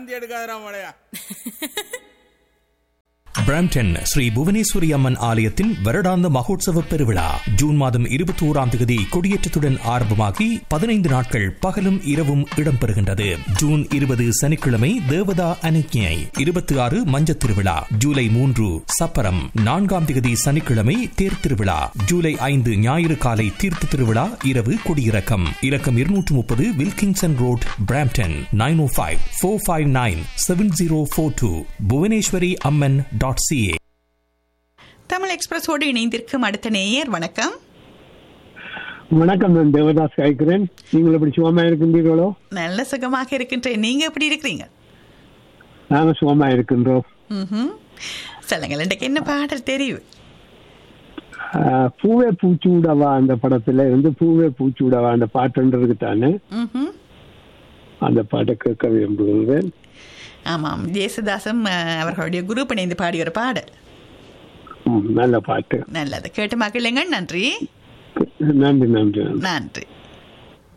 வாந்தி எடுக்காதடா மழையா பிராம்டன் ஸ்ரீ புவனேஸ்வரி அம்மன் ஆலயத்தின் வருடாந்த மகோத்சவ பெருவிழா ஜூன் மாதம் இருபத்தி ஓராம் தேதி கொடியேற்றத்துடன் ஆரம்பமாகி பதினைந்து நாட்கள் பகலும் இரவும் இடம்பெறுகின்றது ஜூன் இருபது சனிக்கிழமை தேவதா அனுக்கியை இருபத்தி ஆறு மஞ்சத் திருவிழா ஜூலை மூன்று சப்பரம் நான்காம் தேதி சனிக்கிழமை தேர் திருவிழா ஜூலை ஐந்து ஞாயிறு காலை தீர்த்த திருவிழா இரவு கொடியிறக்கம் இலக்கம் இருநூற்று முப்பது Wilkinson road Brampton nine O five four five nine seven zero four two Bhuvaneswari Amman dot CA Tamil எக்ஸ்பிரஸோடு இணைந்திருக்கும் அடுத்த நேயர் வணக்கம் வணக்கம் நான் தேவதாஸ் கேட்கிறேன் நீங்கள் எப்படி சுகமா இருக்கின்றீர்களோ நல்ல சுகமாக இருக்கின்றேன் நீங்க எப்படி இருக்கிறீங்க நாங்கள் சுகமா இருக்கின்றோம் ம்ஹும். சொல்லுங்கள் இன்றைக்கு என்ன பாடல் தெரியும் ஆஹ், பூவே பூச்சூடவா அந்த படத்துல இருந்து பூவே பூச்சூடவா அந்த பாட்டுன்றது தானே ம்ஹும். அந்த பாட்டை கேட்க விரும்புகிறேன் ஆமாம் ஜேசுதாசும் அஹ், அவர்களுடைய குரூப் இணைந்து பாடிய ஒரு பாடல் ம், நல்ல பாட்டு நல்லது கேட்டு மகிழுங்கள் நன்றி நன்றி நன்றி நன்றி நன்றி